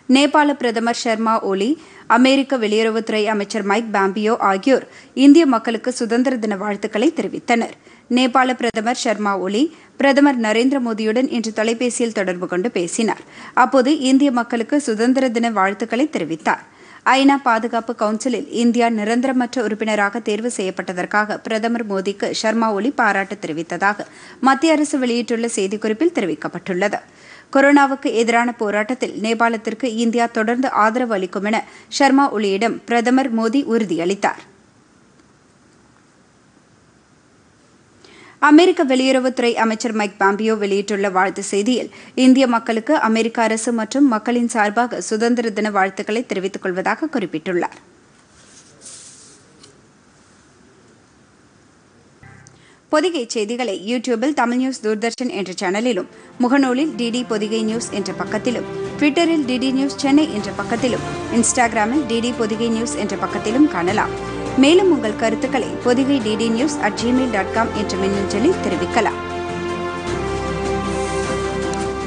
நேபாள பிரதமர் ஷர்மா ஒலி அமெரிக்க வெளியுறவுத்துறை அமைச்சர் மைக் பாம்பியோ ஆகியோர் இந்திய மக்களுக்கு சுதந்திர தின வாழ்த்துக்களை தெரிவித்தனர் நேபாள பிரதமர் ஷர்மா ஒலி பிரதமர் நரேந்திர மோடியுடன் இன்று தொலைபேசியில் தொடர்பு கொண்டு பேசினார் அப்போது இந்திய மக்களுக்கு சுதந்திர தின வாழ்த்துக்களை தெரிவித்தார் ஐநா பாதுகாப்பு கவுன்சிலில் இந்தியா நிரந்தரமற்ற உறுப்பினராக தேர்வு செய்யப்பட்டதற்காக பிரதமர் மோடிக்கு ஷர்மா ஒலி பாராட்டு தெரிவித்ததாக மத்திய அரசு வெளியிட்டுள்ள செய்திக்குறிப்பில் தெரிவிக்கப்பட்டுள்ளது கொரோனாவுக்கு எதிரான போராட்டத்தில் நேபாளத்திற்கு இந்தியா தொடர்ந்து ஆதரவு அளிக்கும் என ஷர்மா ஒலியிடம் பிரதமர் மோடி உறுதியளித்தார் அமெரிக்க வெளியுறவுத்துறை அமைச்சர் மைக் பாம்பியோ வெளியிட்டுள்ள வாழ்த்து செய்தியில் இந்திய மக்களுக்கு அமெரிக்க அரசு மற்றும் மக்களின் சார்பாக சுதந்திர தின வாழ்த்துக்களை தெரிவித்துக் கொள்வதாக குறிப்பிட்டுள்ளார் பொதிகை செய்திகளை யூடியூபில் தமிழ் நியூஸ் தூர்தர்ஷன் என்ற சேனலிலும் முகநூலில் டிடி பொதிகை நியூஸ் என்ற பக்கத்திலும் ட்விட்டரில் டிடி நியூஸ் சென்னை என்ற பக்கத்திலும் இன்ஸ்டாகிராமில் டிடி பொதிகை நியூஸ் என்ற பக்கத்திலும் காணலாம் மேலும் உங்கள் கருத்துக்களை Podhigai DD News at Gmail dot com என்ற மின்னஞ்சலில் தெரிவிக்கலாம்